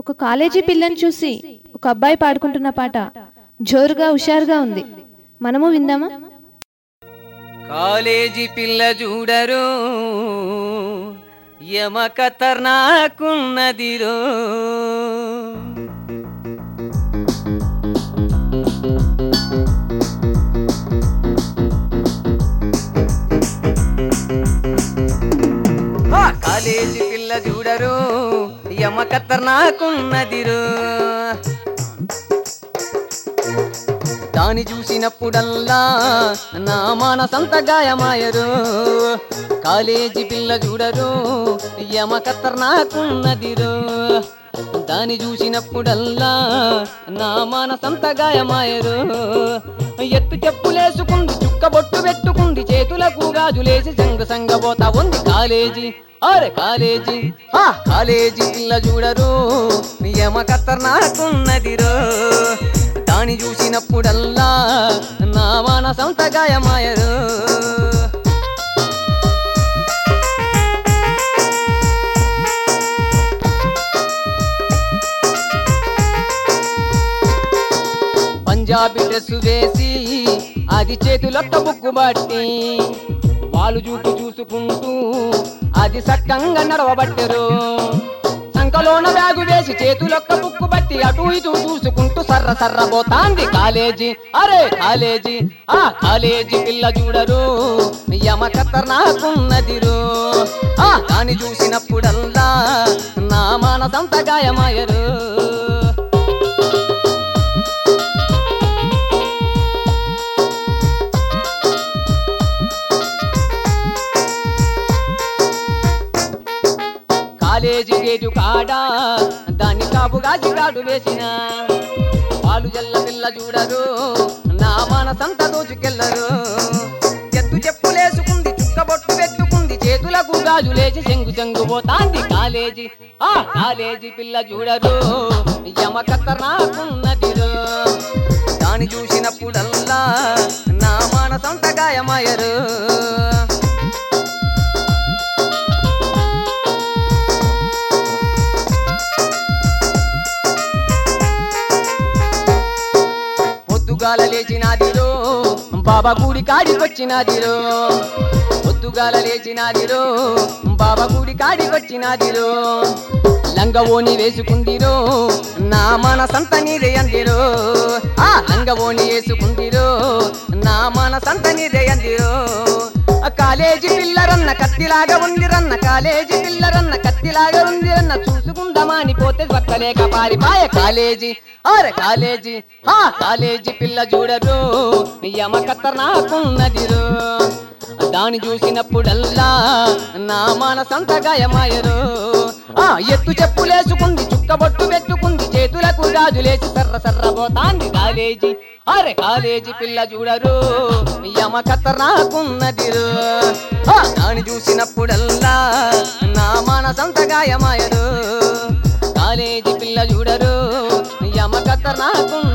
ఒక కాలేజీ పిల్లని చూసి ఒక అబ్బాయి పాడుకుంటున్న పాట జోరుగా హుషారుగా ఉంది మనము విందామా కాలేజీ పిల్ల చూడరు యమ ఖతర్నాకున్నదిరో ఆ కాలేజీ పిల్ల చూడరు యమ ఖతర్నాకున్నదిరో దాని చూసినప్పుడల్లా నా మానసంత గాయమాయరు కాలేజీ పిల్ల చూడరు యమ ఖతర్నాకున్నదిరు దాని చూసినప్పుడల్లా నా మానసంత గాయమాయరు ఎత్తు చెప్పులేసుకుంది చుక్కబొట్టు పెట్టుకుంది చేతులకు గాజులేసి సంగ సంగబోతా ఉంది కాలేజీ అరే కాలేజీ ఆ కాలేజీ పిల్ల చూడరు యమ ఖతర్నాకున్నదిరో దాని చూసినప్పుడల్లా నా మానసంత గాయమాయరు పంజాబీ డ్రెస్ వేసి అది చేతులొక్క బుక్కు బట్టి వాళ్ళు చూపు చూసుకుంటూ అది సక్కంగా నడవబట్టరు సంకలోన బ్యాగు వేసి చేతులొక్క బుక్కు బట్టి అటు ఇటు చూసుకుంటూ సర్ర సర్ర పోతాంది కాలేజీ అరే కాలేజీ ఆ కాలేజీ పిల్ల చూడరు యమ ఖతర్నాకున్నదిరు ఆ దాన్ని చూసినప్పుడల్లా నా మానసంత గాయమాయరు కాలేజీ గేటు కాడా దాన్ని కాపుగా చిగాడు వేసిన పాలు జల్ల పిల్ల చూడరు నా మనసంత దోచుకెళ్ళరు ఎత్తు చెప్పులేసుకుంది చుక్కబొట్టు పెట్టుకుంది చేతులకు గాజులేసి చెంగు చెంగు పోతాంది కాలేజీ ఆ కాలేజీ పిల్ల చూడరు యమ కత్తనాకున్నదిరు దాన్ని చూసినప్పుడల్లా నా మనసంత గాయమయ్యరు పొద్దుగాల లేచినాదిరో బాబా గుడి కాడికొచ్చినాదిరో పొద్దుగాల లేచినాదిరో బాబా గుడి కాడికొచ్చినాదిరో లంగవోని వేసుకుందిరో నా మనసంత నీదే అందిరో ఆ లంగవోని వేసుకుందిరో నా మనసంత నీదే అందిరో ఆ కాలేజీ పిల్లరన్న కత్తిలాగా ఉందిరన్న కాలేజీ పిల్లరన్న కత్తిలాగా ఉందిరన్న చూసుకుందామా అని పోతే పక్కలేక పారిపాయ కాలేజీ అరే కాలేజీ ఆ కాలేజీ పిల్ల చూడరు యమ ఖతర్నాకున్నదిరు దాని చూసినప్పుడల్లా నా మనసంత గాయమాయరు ఆ ఎత్తు చెప్పులేసుకుంది చుక్కబొట్టు పెట్టుకుంది చేతులకు గాజులేసి సర్ర సర్ర పోతాంది కాలేజీ అరే కాలేజీ పిల్ల చూడరు యమ ఖతర్నాకున్నదిరు ఆ దాని చూసినప్పుడల్లా నా మనసంత గాయమాయరు కాలేజీ పిల్ల చూడరు యమ ఖతర్నాకున్నదిరు